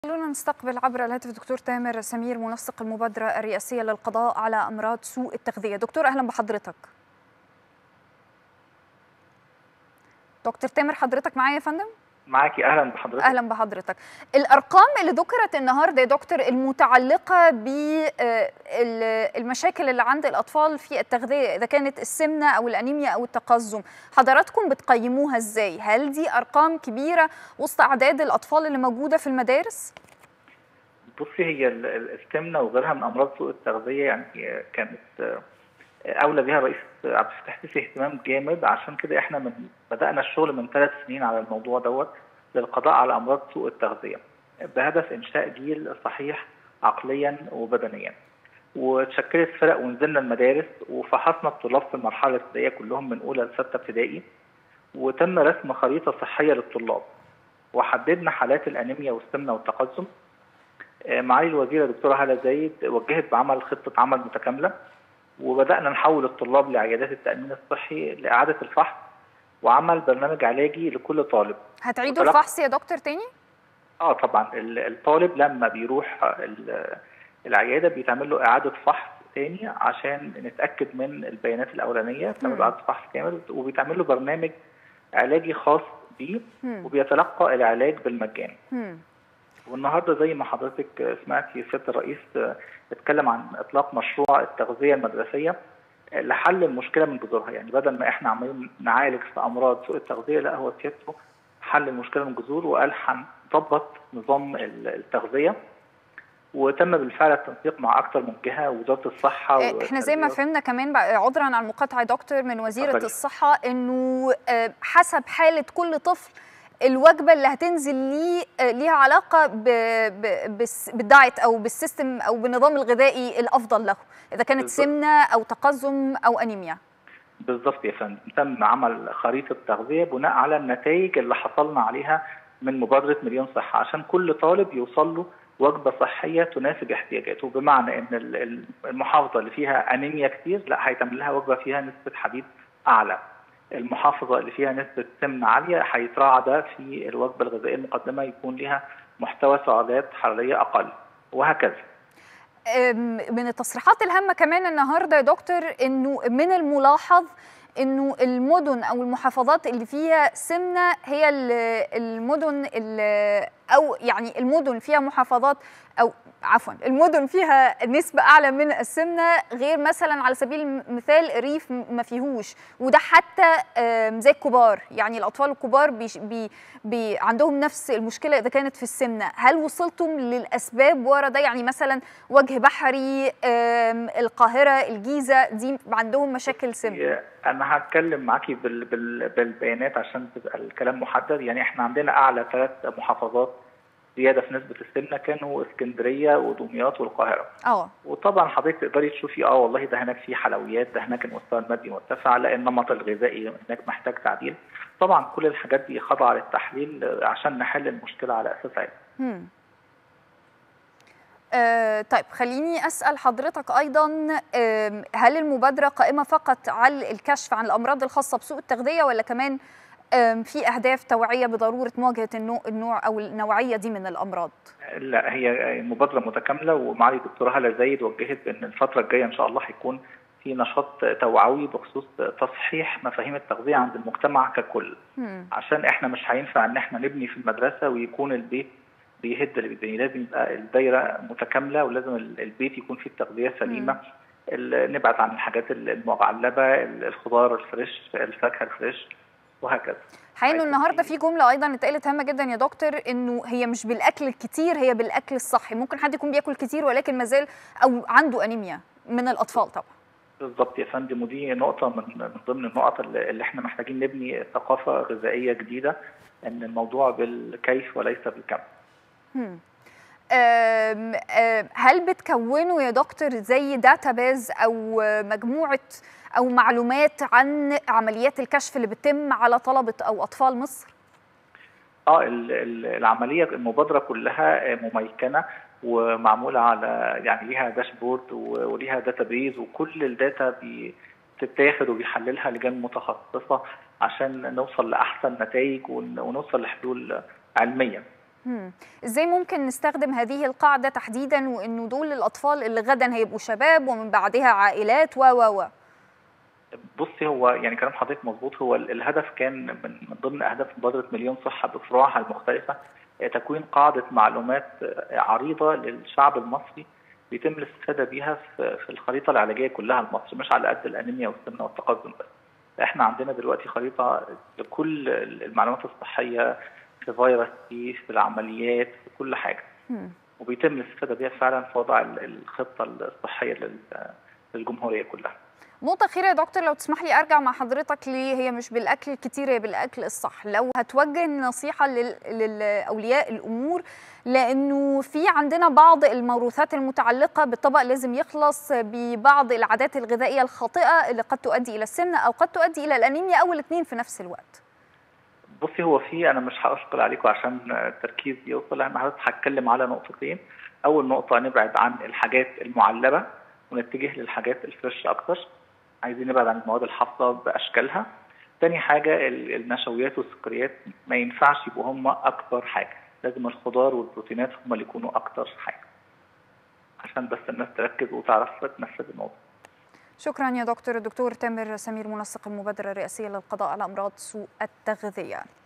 خلونا نستقبل عبر الهاتف الدكتور تامر سمير منسق المبادرة الرئاسية للقضاء على أمراض سوء التغذية دكتور أهلا بحضرتك دكتور تامر حضرتك معايا يا فندم معاكي اهلا بحضرتك اهلا بحضرتك الارقام اللي ذكرت النهارده يا دكتور المتعلقه بالمشاكل اللي عند الاطفال في التغذيه اذا كانت السمنه او الانيميا او التقزم حضراتكم بتقيموها ازاي هل دي ارقام كبيره وسط اعداد الاطفال اللي موجوده في المدارس بصي هي السمنه وغيرها من امراض سوء التغذيه يعني كانت اولى بها رئيس عبد الفتاح السيسي اهتمام جامد عشان كده احنا من بدانا الشغل من ثلاث سنين على الموضوع دوت للقضاء على امراض سوء التغذيه بهدف انشاء جيل صحيح عقليا وبدنيا وتشكلت فرق ونزلنا المدارس وفحصنا الطلاب في المرحله الابتدائيه كلهم من اولى لسته ابتدائي وتم رسم خريطه صحيه للطلاب وحددنا حالات الانيميا والسمنه والتقزم معالي الوزيره دكتوره هاله زايد وجهت بعمل خطه عمل متكامله وبدانا نحول الطلاب لعيادات التامين الصحي لاعاده الفحص وعمل برنامج علاجي لكل طالب هتعيدوا الفحص يا دكتور تاني اه طبعا الطالب لما بيروح العياده بيتعمل له اعاده فحص تاني عشان نتاكد من البيانات الاولانيه بتعمل له اعاده فحص كامل وبيتعمل له برنامج علاجي خاص بيه وبيتلقى العلاج بالمجان مم. والنهارده زي ما حضرتك سمعتي سياده الرئيس اتكلم عن اطلاق مشروع التغذيه المدرسيه لحل المشكله من جذورها يعني بدل ما احنا عمالين نعالج في امراض سوء التغذيه لا هو سيادته حل المشكله من جذور وقال هنظبط نظام التغذيه وتم بالفعل التنسيق مع اكثر من جهه وزاره الصحه احنا زي ما فهمنا كمان عذرا على المقاطعه يا دكتور من وزيره أبدا. الصحه انه حسب حاله كل طفل الوجبه اللي هتنزل ليه ليها علاقه ب... ب... بالدايت او بالسيستم او بالنظام الغذائي الافضل له اذا كانت بالزبط. سمنه او تقزم او انيميا بالظبط يا فندم تم عمل خريطه تغذيه بناء على النتائج اللي حصلنا عليها من مبادره مليون صحه عشان كل طالب يوصل له وجبه صحيه تناسب احتياجاته بمعنى ان المحافظه اللي فيها انيميا كتير لا هيتعمل لها وجبه فيها نسبه حديد اعلى المحافظه اللي فيها نسبه سمنه عاليه هيتراعى ده في الوجبه الغذائيه المقدمه يكون لها محتوى سعرات حراريه اقل وهكذا. من التصريحات الهامه كمان النهارده يا دكتور انه من الملاحظ انه المدن او المحافظات اللي فيها سمنه هي المدن اللي او يعني المدن فيها محافظات او عفوا المدن فيها نسبة أعلى من السمنة غير مثلا على سبيل المثال الريف ما فيهوش وده حتى زي الكبار يعني الأطفال الكبار بي بي بي عندهم نفس المشكلة إذا كانت في السمنة هل وصلتم للأسباب ورا ده يعني مثلا وجه بحري القاهرة الجيزة دي عندهم مشاكل سمنة أنا هتكلم معاكي بال بال بالبيانات عشان تبقى الكلام محدد يعني احنا عندنا أعلى ثلاث محافظات زياده في نسبه السمنه كانوا اسكندريه ودمياط والقاهره. اه وطبعا حضرتك تقدري تشوفي اه والله ده هناك في حلويات ده هناك المستوى المادي مرتفع لا النمط الغذائي هناك محتاج تعديل. طبعا كل الحاجات دي خاضعه للتحليل عشان نحل المشكله على اساس علمي. آه طيب خليني اسال حضرتك ايضا آه هل المبادره قائمه فقط على الكشف عن الامراض الخاصه بسوء التغذيه ولا كمان في اهداف توعيه بضروره مواجهه النوع, النوع او النوعيه دي من الامراض؟ لا هي مبادره متكامله ومعالي الدكتوره هاله زايد وجهت بان الفتره الجايه ان شاء الله هيكون في نشاط توعوي بخصوص تصحيح مفاهيم التغذيه عند المجتمع ككل مم. عشان احنا مش هينفع ان احنا نبني في المدرسه ويكون البيت بيهد اللي بيتبني لازم يبقى الدايره متكامله ولازم البيت يكون فيه التغذيه سليمه نبعد عن الحاجات المعلبه الخضار الفريش الفاكهه الفريش وهكذا حقيقي النهارده في جمله ايضا اتقالت هامه جدا يا دكتور انه هي مش بالاكل الكتير هي بالاكل الصحي ممكن حد يكون بياكل كتير ولكن ما زال او عنده انيميا من الاطفال طبعا بالظبط يا فندم ودي نقطه من من ضمن النقط اللي احنا محتاجين نبني ثقافه غذائيه جديده ان الموضوع بالكيف وليس بالكم هم. هل بتكونوا يا دكتور زي داتابيز او مجموعه او معلومات عن عمليات الكشف اللي بتتم على طلبه او اطفال مصر؟ اه العمليه المبادره كلها مميكنه ومعموله على يعني ليها داشبورد وليها داتابيز وكل الداتا بتتاخد وبيحللها لجان متخصصه عشان نوصل لاحسن نتائج ونوصل لحلول علميه مم. ازاي ممكن نستخدم هذه القاعده تحديدا وانه دول الاطفال اللي غدا هيبقوا شباب ومن بعدها عائلات و و و بصي هو يعني كلام حضرتك مظبوط هو الهدف كان من من ضمن اهداف مبادره مليون صحه بفروعها المختلفه تكوين قاعده معلومات عريضه للشعب المصري بيتم الاستفاده بيها في الخريطه العلاجيه كلها لمصر مش على قد الانيميا والسمنه والتقدم بس. احنا عندنا دلوقتي خريطه لكل المعلومات الصحيه في فيروس سي في العمليات في كل حاجه. م. وبيتم الاستفاده بيها فعلا في وضع الخطه الصحيه للجمهوريه كلها. نقطة أخيرة يا دكتور لو تسمح لي أرجع مع حضرتك ليه هي مش بالأكل الكتير هي بالأكل الصح لو هتوجه نصيحة لأولياء الأمور لأنه في عندنا بعض الموروثات المتعلقة بالطبق لازم يخلص ببعض العادات الغذائية الخاطئة اللي قد تؤدي إلى السمنة أو قد تؤدي إلى الأنيميا أو الاثنين في نفس الوقت بصي هو في أنا مش هأثقل عليكم عشان التركيز يوصل أنا هتكلم على نقطتين أول نقطة نبعد عن الحاجات المعلبة ونتجه للحاجات الفريش أكتر عايزين نبعد عن المواد الحافظه باشكالها تاني حاجه النشويات والسكريات ما ينفعش يبقوا هم اكبر حاجه لازم الخضار والبروتينات هم اللي يكونوا اكتر حاجه عشان بس الناس تركز وتعرف تنفذ الموضوع شكرا يا دكتور الدكتور تامر سمير منسق المبادره الرئاسيه للقضاء على امراض سوء التغذيه